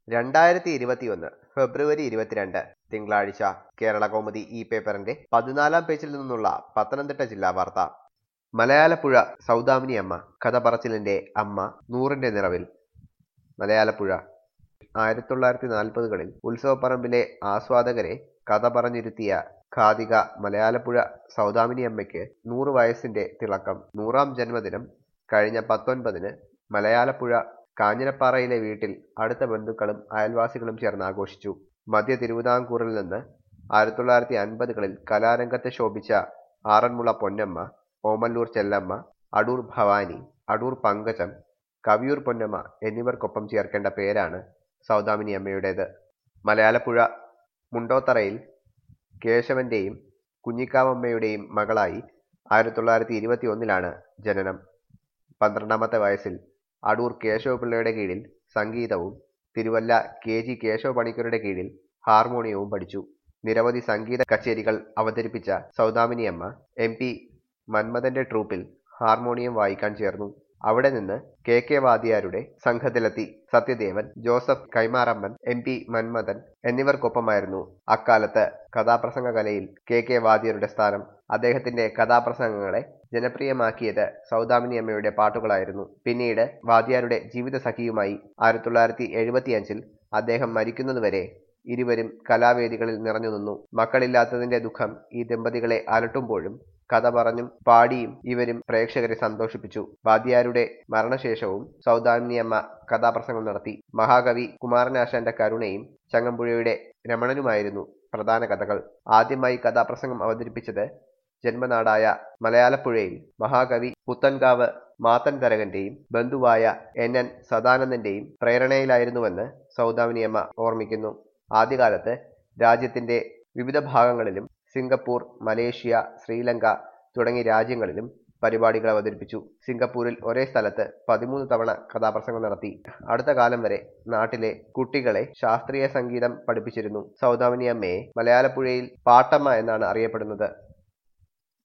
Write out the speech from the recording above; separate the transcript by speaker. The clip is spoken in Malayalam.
Speaker 1: രണ്ടായിരത്തി ഇരുപത്തിയൊന്ന് ഫെബ്രുവരി ഇരുപത്തിരണ്ട് തിങ്കളാഴ്ച കേരള കൗമുദി ഈ പേപ്പറിന്റെ പതിനാലാം പേജിൽ നിന്നുള്ള പത്തനംതിട്ട ജില്ലാ വാർത്ത മലയാളപ്പുഴ സൗദാമിനി അമ്മ കഥ പറച്ചിലിന്റെ അമ്മ നൂറിന്റെ നിറവിൽ മലയാളപ്പുഴ ആയിരത്തി തൊള്ളായിരത്തി നാൽപ്പതുകളിൽ ഉത്സവപ്പറമ്പിലെ ആസ്വാദകരെ കഥ പറഞ്ഞിരുത്തിയ ഖാദിക മലയാളപ്പുഴ സൗദാമിനി അമ്മയ്ക്ക് നൂറ് വയസ്സിന്റെ തിളക്കം നൂറാം ജന്മദിനം കഴിഞ്ഞ പത്തൊൻപതിന് മലയാളപ്പുഴ കാഞ്ഞിരപ്പാറയിലെ വീട്ടിൽ അടുത്ത ബന്ധുക്കളും അയൽവാസികളും ചേർന്ന് ആഘോഷിച്ചു മധ്യ തിരുവിതാംകൂറിൽ നിന്ന് ആയിരത്തി തൊള്ളായിരത്തി അൻപതുകളിൽ കലാരംഗത്ത് ശോഭിച്ച ആറന്മുള പൊന്നമ്മ ഓമല്ലൂർ ചെല്ലമ്മ അടൂർ ഭവാനി അടൂർ പങ്കജം കവിയൂർ പൊന്നമ്മ എന്നിവർക്കൊപ്പം ചേർക്കേണ്ട പേരാണ് സൗദാമിനി അമ്മയുടേത് മലയാളപ്പുഴ മുണ്ടോത്തറയിൽ കേശവന്റെയും കുഞ്ഞിക്കാവമ്മയുടെയും മകളായി ആയിരത്തി തൊള്ളായിരത്തി ഇരുപത്തി ഒന്നിലാണ് ജനനം പന്ത്രണ്ടാമത്തെ വയസ്സിൽ അടൂർ കേശവപിള്ളയുടെ കീഴിൽ സംഗീതവും തിരുവല്ല കെ ജി കേശവ പണിക്കരുടെ കീഴിൽ ഹാർമോണിയവും പഠിച്ചു നിരവധി സംഗീത കച്ചേരികൾ അവതരിപ്പിച്ച സൗദാമിനിയമ്മ എം പി മന്മഥന്റെ ട്രൂപ്പിൽ ഹാർമോണിയം വായിക്കാൻ ചേർന്നു അവിടെ നിന്ന് കെ കെ വാദിയാരുടെ സംഘത്തിലെത്തി സത്യദേവൻ ജോസഫ് കൈമാറമ്മൻ എം പി മന്മഥൻ എന്നിവർക്കൊപ്പമായിരുന്നു അക്കാലത്ത് കഥാപ്രസംഗ കലയിൽ കെ കെ വാദിയരുടെ സ്ഥാനം അദ്ദേഹത്തിന്റെ കഥാപ്രസംഗങ്ങളെ ജനപ്രിയമാക്കിയത് സൗദാമിനി അമ്മയുടെ പാട്ടുകളായിരുന്നു പിന്നീട് വാദിയാരുടെ ജീവിത സഖിയുമായി ആയിരത്തി തൊള്ളായിരത്തി എഴുപത്തിയഞ്ചിൽ അദ്ദേഹം മരിക്കുന്നതുവരെ ഇരുവരും കലാവേദികളിൽ നിറഞ്ഞു നിന്നു മക്കളില്ലാത്തതിന്റെ ദുഃഖം ഈ ദമ്പതികളെ അലട്ടുമ്പോഴും കഥ പറഞ്ഞും പാടിയും ഇവരും പ്രേക്ഷകരെ സന്തോഷിപ്പിച്ചു വാദ്യാരുടെ മരണശേഷവും സൗദാമിനിയമ്മ കഥാപ്രസംഗം നടത്തി മഹാകവി കുമാരനാശാന്റെ കരുണയും ചങ്ങമ്പുഴയുടെ രമണനുമായിരുന്നു പ്രധാന കഥകൾ ആദ്യമായി കഥാപ്രസംഗം അവതരിപ്പിച്ചത് ജന്മനാടായ മലയാളപ്പുഴയിൽ മഹാകവി പുത്തൻകാവ് മാത്തൻ തരകന്റെയും ബന്ധുവായ എൻ എൻ സദാനന്ദന്റെയും പ്രേരണയിലായിരുന്നുവെന്ന് സൗദാമിനിയമ്മ ഓർമ്മിക്കുന്നു ആദ്യകാലത്ത് രാജ്യത്തിന്റെ വിവിധ ഭാഗങ്ങളിലും സിംഗപ്പൂർ മലേഷ്യ ശ്രീലങ്ക തുടങ്ങിയ രാജ്യങ്ങളിലും പരിപാടികൾ അവതരിപ്പിച്ചു സിംഗപ്പൂരിൽ ഒരേ സ്ഥലത്ത് പതിമൂന്ന് തവണ കഥാപ്രസംഗം നടത്തി അടുത്ത കാലം വരെ നാട്ടിലെ കുട്ടികളെ ശാസ്ത്രീയ സംഗീതം പഠിപ്പിച്ചിരുന്നു സൗദാമിനി അമ്മയെ മലയാളപ്പുഴയിൽ പാട്ടമ്മ എന്നാണ് അറിയപ്പെടുന്നത്